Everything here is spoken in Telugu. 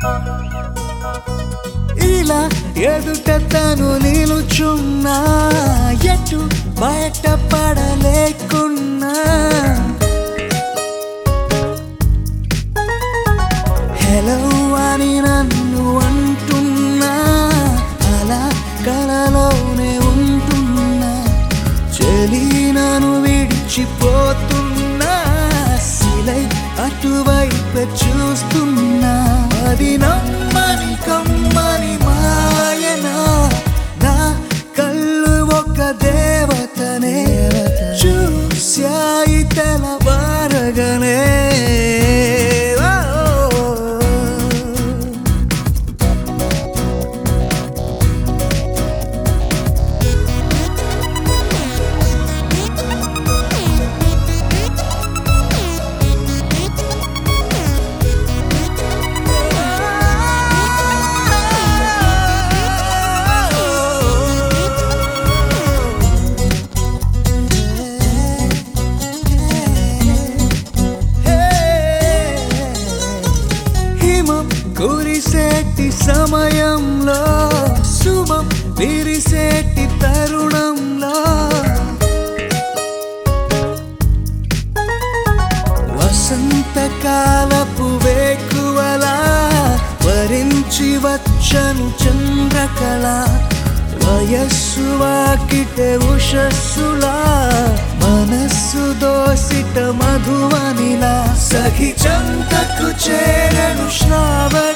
ఇలా ఎదుట తను నిలుచున్నా ఎటు బయట పడలేకున్నా హలో అని నన్ను అంటున్నా అలా కలలోనే ఉంటున్నా చెలి నన్ను విడిచిపోతున్నా శిలై అటువైపు చూస్తున్నా అది నమ్మని కమ్మని మాయనా నా కళ్ళు ఒక దేవతనే చూశాయి తెలవారగనే ఓ. హిమం కురిసేటి సమయంలో శుభం విరిసేటి తరుణంలో వసంతకాలపు వేకువలా వరించి వచ్చను చంద్రకళ వయస్సు వాకిట ఉషస్సులా మనస్సు దోసిట మధువనిలా సఖి చంతకు చేరను శ్రావణ